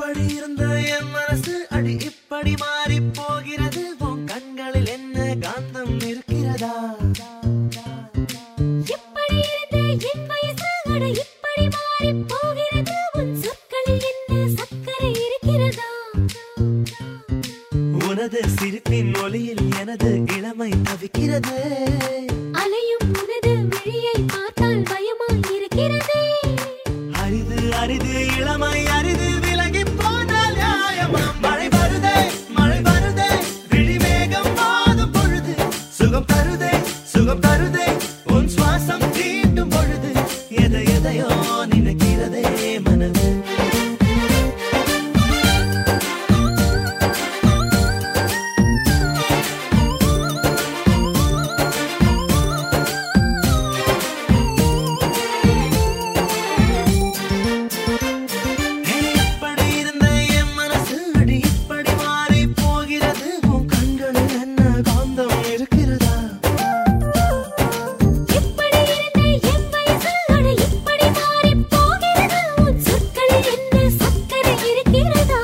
எப்படி இருந்த என் மனசு அடி இப்படி மாறி போகிறது உன் கண்களில் என்ன காந்தம் இருக்கிறதா எப்படி இருந்த என் வயசு அட இப்படி மாறிப் போகிறது உன் சொற்களில் என்ன சர்க்கரை இருக்கிறதா உனது சிரிப்பின் ஒளியில் எனது இளமை தவிக்கிறது அலையும் உனது விழியை பார்த்தால் பயமாய் இருக்கிறதே அரிது அரிது இளமை அரிது விலகி போனால் நியாயமா மழை வருதே மழை வருதே விழிவேகம் மாதும் பொழுது சுகம் தருதே சுகம் தருதே உன் சுவாசம் தீண்டும் பொழுது எதை எதையோ நினைக்கிறதே மனது இப்படி இருந்த என் மனசு அடி இப்படி மாறி போகிறது உன் கண்களில் என்ன காந்தம் இருக்கிறதா எப்படி இருந்த என் வயசு அட இப்படி மாறிப் போகிறது உன் சொற்களில் என்ன சர்க்கரை இருக்கிறதா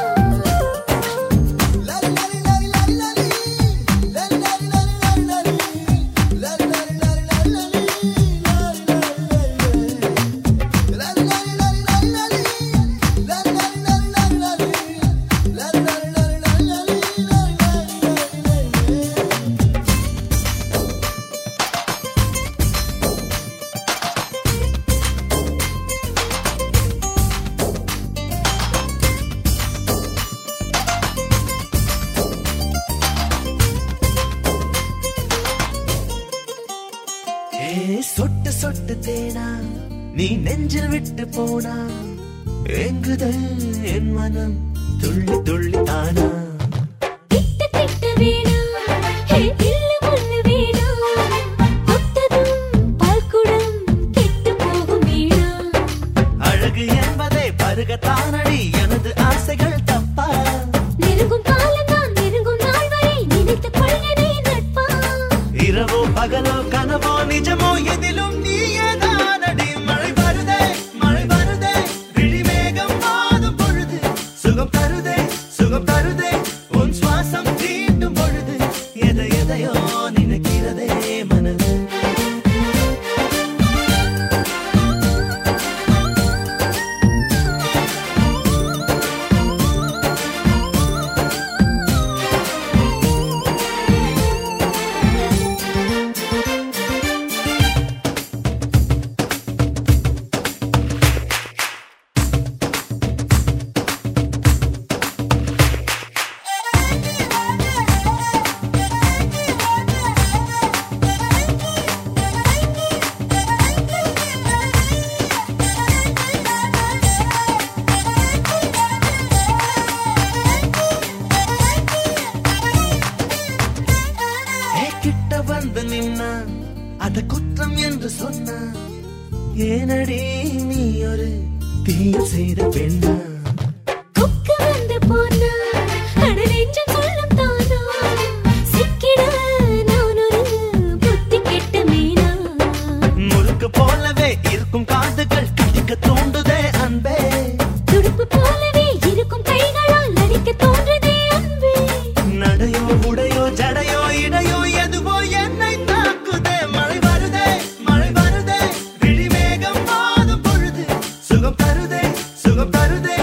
ஏ சொட்டு சொட்டு தேனா நீ நெஞ்சில் விட்டு போனா எங்குது என் மனம் துள்ளி துள்ளி தானா திட்டு திட்டு வேணாம் ஹே இல்லு முள்ளு வேணாம் ஒத்ததும் பால்குடம் கெட்டு போகும் வேணாம் அழகு என்பதை பருகத்தானடி எனது ஆசைகள் தப்பா நெருங்கும் காலம்தான் நெருங்கும் நாள் வரை நினைத்துக் கொள்கிறே நட்பா இரவோ பகலோ கனவோ நிஜமோ எதிலும் நீயே தானடி மழை வருதே மழை வருதே விழிவேகம் மாதும் பொழுது சுகம் தருதே சுகம் தருதே உன் சுவாசம் தீண்டும் பொழுது எதை எதையோ நினைக்கிறதே மனது ஏ கிட்ட வந்து நின்னா அத குற்றம் என்று சொன்னா ஏனடி நீ ஒரு தீய செய்த பெண்ணா கொக்கு வந்து போனா அட நெஞ்சம் கொள்ளும் தானா சிக்கிட நான் ஒரு புத்தி கெட்ட மீனா முறுக்கு போலவே இருக்கும் காதுகள் கடிக்க தூண்டுதே அன்பே துடுப்பு போலவே இருக்கும் கைகளால் அடிக்க தோன்றுதே அன்பே நடையோ உடையோ ஜடையோ இடையோ எதுவோ என்னை தாக்குதே மழை வருதே மழை வருதே விழிவேகம் மாதும் பொழுது சுகம் தருதே சுகம் தருதே